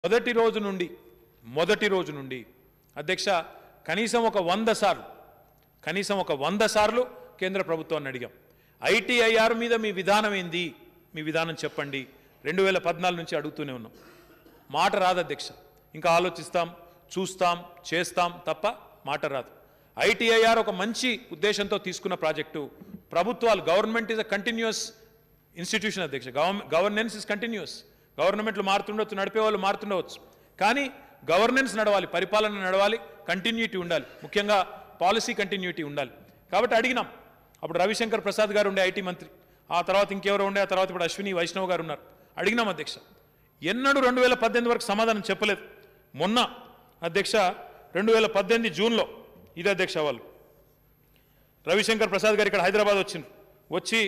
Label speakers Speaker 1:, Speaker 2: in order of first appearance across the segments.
Speaker 1: మొదటి రోజు నుండి మొదటి రోజు నుండి అధ్యక్ష కనీసం ఒక వంద సార్లు కనీసం ఒక వంద సార్లు కేంద్ర ప్రభుత్వాన్ని అడిగాం ఐటీఐఆర్ మీద మీ విధానం ఏంది మీ విధానం చెప్పండి రెండు వేల పద్నాలుగు నుంచి అడుగుతూనే ఉన్నాం మాట రాదు అధ్యక్ష ఇంకా ఆలోచిస్తాం చూస్తాం చేస్తాం తప్ప మాట రాదు ఐటీఐఆర్ ఒక మంచి ఉద్దేశంతో తీసుకున్న ప్రాజెక్టు ప్రభుత్వాలు government is a continuous institution అధ్యక్ష గవర్నెన్స్ ఇస్ కంటిన్యూస్ గవర్నమెంట్లు మారుతుండొచ్చు నడిపే వాళ్ళు మారుతుండవచ్చు కానీ గవర్నెన్స్ నడవాలి పరిపాలన నడవాలి కంటిన్యూటీ ఉండాలి ముఖ్యంగా పాలసీ కంటిన్యూటీ ఉండాలి కాబట్టి అడిగినాం అప్పుడు రవిశంకర్ ప్రసాద్ గారు ఉండే ఐటీ మంత్రి ఆ తర్వాత ఇంకెవరో ఉండే ఆ తర్వాత ఇప్పుడు అశ్విని వైష్ణవ్ గారు ఉన్నారు అడిగినాం అధ్యక్ష ఎన్నడూ రెండు వేల పద్దెనిమిది వరకు సమాధానం చెప్పలేదు మొన్న అధ్యక్ష రెండు వేల పద్దెనిమిది జూన్లో ఇది అధ్యక్ష వాళ్ళు రవిశంకర్ ప్రసాద్ గారు ఇక్కడ హైదరాబాద్ వచ్చిండ్రు వచ్చి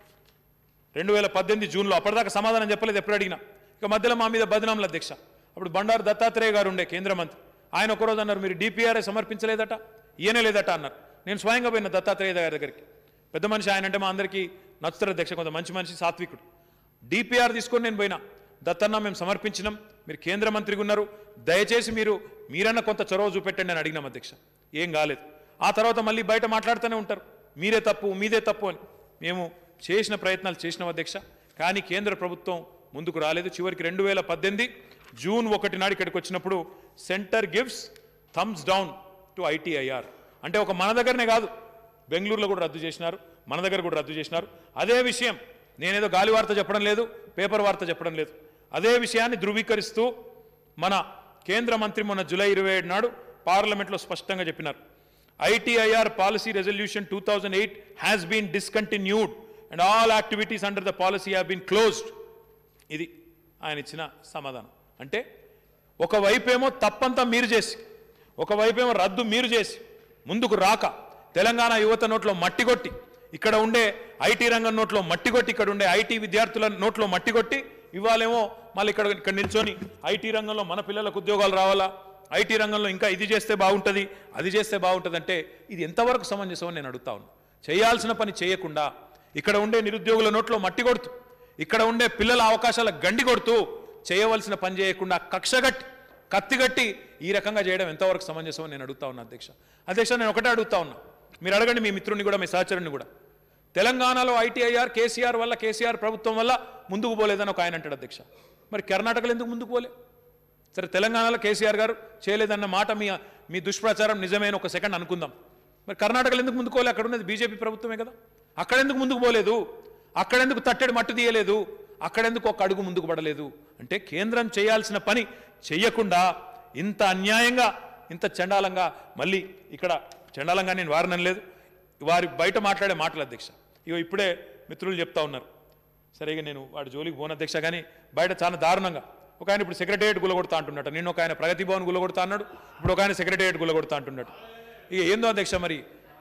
Speaker 1: రెండు వేల పద్దెనిమిది జూన్లో అప్పటిదాకా సమాధానం చెప్పలేదు ఎప్పుడు అడిగినా ఇక మధ్యలో మా మీద బదనాములు అధ్యక్ష అప్పుడు బండారు దత్తాత్రేయ గారు ఉండే కేంద్ర మంత్రి ఆయన ఒకరోజు అన్నారు మీరు డిపిఆర్ఏ సమర్పించలేదట ఈయనే లేదట అన్నారు నేను స్వయంగా పోయిన దత్తాత్రేయ గారి దగ్గరికి పెద్ద మనిషి ఆయన అంటే మా అందరికీ నచ్చుతారు అధ్యక్ష కొంత మంచి మనిషి సాత్వికుడు డిపిఆర్ తీసుకొని నేను పోయినా దత్తన్న మేము సమర్పించినాం మీరు కేంద్ర మంత్రిగా ఉన్నారు దయచేసి మీరు మీరన్న కొంత చొరవ చూపెట్టండి అని అడిగినాం అధ్యక్ష ఏం కాలేదు ఆ తర్వాత మళ్ళీ బయట మాట్లాడుతూనే ఉంటారు మీరే తప్పు మీదే తప్పు అని మేము చేసిన ప్రయత్నాలు చేసినాం అధ్యక్ష కానీ కేంద్ర ప్రభుత్వం ముందుకు రాలేదు చివరికి రెండు వేల పద్దెనిమిది జూన్ ఒకటి నాడు ఇక్కడికి వచ్చినప్పుడు center gives thumbs down to ITIR అంటే ఒక మన దగ్గరనే కాదు బెంగళూరులో కూడా రద్దు చేసినారు మన దగ్గర కూడా రద్దు చేసినారు అదే విషయం నేనేదో గాలి వార్త చెప్పడం లేదు పేపర్ వార్త చెప్పడం లేదు అదే విషయాన్ని ధృవీకరిస్తూ మన కేంద్ర మంత్రి మొన్న జూలై ఇరవై ఏడు నాడు పార్లమెంట్లో స్పష్టంగా చెప్పినారు ITIR policy resolution two thousand eight has been discontinued and all activities under the policy have been closed ఇది ఆయన ఇచ్చిన సమాధానం అంటే ఒకవైపేమో తప్పంతా మీరు చేసి ఒకవైపేమో రద్దు మీరు చేసి ముందుకు రాక తెలంగాణ యువత నోట్లో మట్టి కొట్టి ఇక్కడ ఉండే ఐటీ రంగం నోట్లో మట్టి కొట్టి ఇక్కడ ఉండే ఐటీ విద్యార్థుల నోట్లో మట్టి కొట్టి ఇవాళేమో మళ్ళీ ఇక్కడ ఇక్కడ నిల్చొని ఐటీ రంగంలో మన పిల్లలకు ఉద్యోగాలు రావాలా ఐటీ రంగంలో ఇంకా ఇది చేస్తే బాగుంటుంది అది చేస్తే బాగుంటుంది అంటే ఇది ఎంతవరకు సమంజసం అని నేను అడుగుతా ఉన్నా చేయాల్సిన పని చేయకుండా ఇక్కడ ఉండే నిరుద్యోగుల నోట్లో మట్టి కొడుతూ ఇక్కడ ఉండే పిల్లల అవకాశాల గండి కొడుతూ చేయవలసిన పని చేయకుండా కక్షగట్టి కత్తిగట్టి ఈ రకంగా చేయడం ఎంతవరకు సమంజసం అని నేను అడుగుతా ఉన్నా అధ్యక్ష అధ్యక్ష నేను ఒకటే అడుగుతా ఉన్నా మీరు అడగండి మీ మిత్రుడిని కూడా మీ సహచరుని కూడా తెలంగాణలో ఐటీఐఆర్ కేసీఆర్ వల్ల కేసీఆర్ ప్రభుత్వం వల్ల ముందుకు పోలేదని ఒక ఆయన అంటాడు అధ్యక్ష మరి కర్ణాటకలో ఎందుకు ముందుకు పోలే సరే తెలంగాణలో కేసీఆర్ గారు చేయలేదన్న మాట మీ మీ దుష్ప్రచారం నిజమైన ఒక సెకండ్ అనుకుందాం మరి కర్ణాటకలో ఎందుకు ముందుకు పోలే అక్కడ ఉన్నది బీజేపీ ప్రభుత్వమే కదా అక్కడ ఎందుకు ముందుకు పోలేదు అక్కడెందుకు తట్టెడు మట్టు తీయలేదు అక్కడెందుకు ఒక అడుగు ముందుకు పడలేదు అంటే కేంద్రం చేయాల్సిన పని చెయ్యకుండా ఇంత అన్యాయంగా ఇంత చండాలంగా మళ్ళీ ఇక్కడ చండాలంగా నేను వారనం లేదు వారి బయట మాట్లాడే మాటలు అధ్యక్ష ఇగో ఇప్పుడే మిత్రులు చెప్తా ఉన్నారు సరే ఇక నేను వాడి జోలికి పోను అధ్యక్ష కానీ బయట చాలా దారుణంగా ఒక ఆయన ఇప్పుడు సెక్రటేరియట్ గులగొడతా అంటున్నట్టు నేను ఒక ఆయన ప్రగతి భవన్ గులగొడతా అన్నాడు ఇప్పుడు ఒక ఆయన సెక్రటేరియట్ గులగొడతా అంటున్నాడు ఇక ఏందో అధ్యక్ష మరి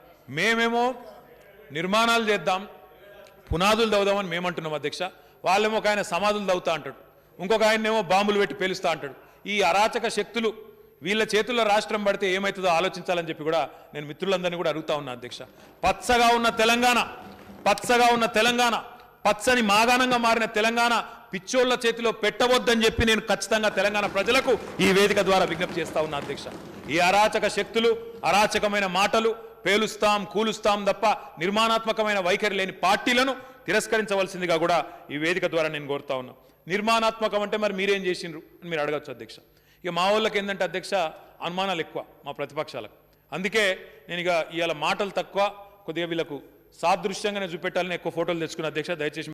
Speaker 1: మేమేమో నిర్మాణాలు చేద్దాం పునాదులు దవుదామని మేమంటున్నాం అధ్యక్ష వాళ్ళేమో ఒక ఆయన సమాధులు దవ్వుతా అంటాడు ఇంకొక ఆయనేమో బాంబులు పెట్టి పేలుస్తా అంటాడు ఈ అరాచక శక్తులు వీళ్ళ చేతుల్లో రాష్ట్రం పడితే ఏమవుతుందో ఆలోచించాలని చెప్పి కూడా నేను మిత్రులందరినీ కూడా అడుగుతా ఉన్నా అధ్యక్ష పచ్చగా ఉన్న తెలంగాణ పచ్చగా ఉన్న తెలంగాణ పచ్చని మాగాణంగా మారిన తెలంగాణ పిచ్చోళ్ల చేతిలో పెట్టవద్దని చెప్పి నేను ఖచ్చితంగా తెలంగాణ ప్రజలకు ఈ వేదిక ద్వారా విజ్ఞప్తి చేస్తా ఉన్నా అధ్యక్ష ఈ అరాచక శక్తులు అరాచకమైన మాటలు పేలుస్తాం కూలుస్తాం తప్ప నిర్మాణాత్మకమైన వైఖరి లేని పార్టీలను తిరస్కరించవలసిందిగా కూడా ఈ వేదిక ద్వారా నేను కోరుతా ఉన్నా నిర్మాణాత్మకం అంటే మరి మీరేం చేసిండ్రు అని మీరు అడగచ్చు అధ్యక్ష ఇక మా వాళ్ళకి ఏంటంటే అధ్యక్ష అనుమానాలు ఎక్కువ మా ప్రతిపక్షాలకు అందుకే నేను ఇక ఇవాళ మాటలు తక్కువ కొద్దిగా వీళ్ళకు సాదృశ్యంగానే చూపెట్టాలని ఎక్కువ ఫోటోలు తెచ్చుకున్న అధ్యక్ష దయచేసి